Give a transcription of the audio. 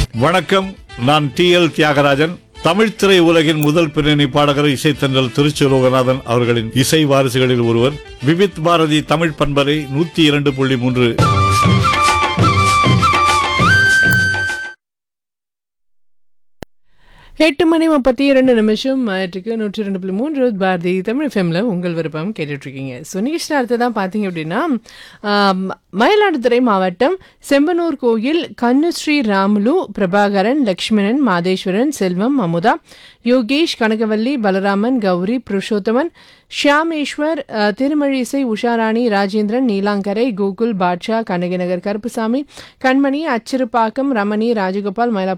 வணக்கம் நான் D L Thiagarajan Tamil திரை உலகின் முதல் பின்னணி பாடகர் இசைத்தன்றல் திருச்சி லோகநாதன் அவர்களின் இசை வாரிசுகளில் ஒருவர் விவித் பாரதி தமிழ் பண்பலை நூத்தி இரண்டு புள்ளி மூன்று எட்டு மணி முப்பத்தி இரண்டு நிமிஷம் ஆயிட்டுருக்கு நூற்றி ரெண்டு புள்ளி மூன்று பாரதி தமிழ் எஃப்எம்ல உங்கள் விருப்பம் கேட்டுட்ருக்கீங்க ஸோ நிகழ்ச்சி அடுத்ததான் பார்த்தீங்க அப்படின்னா ஆம், மயிலாடுதுறை மாவட்டம் செம்பனூர் கோயில் கன்னுஸ்ரீ ராமுலு பிரபாகரன் லக்ஷ்மணன் மாதேஸ்வரன் செல்வம் அமுதா யோகேஷ் கனகவல்லி பலராமன் கௌரி புருஷோத்தமன் ஷியாமேஸ்வர் அஹ், திருமழிசை உஷாராணி ராஜேந்திரன் நீலாங்கரை கோகுல் பாட்ஷா கண்ணகிநகர் கருப்புசாமி கண்மணி அச்சிறுப்பாக்கம் ரமணி ராஜகோபால் மயிலாப்பூர்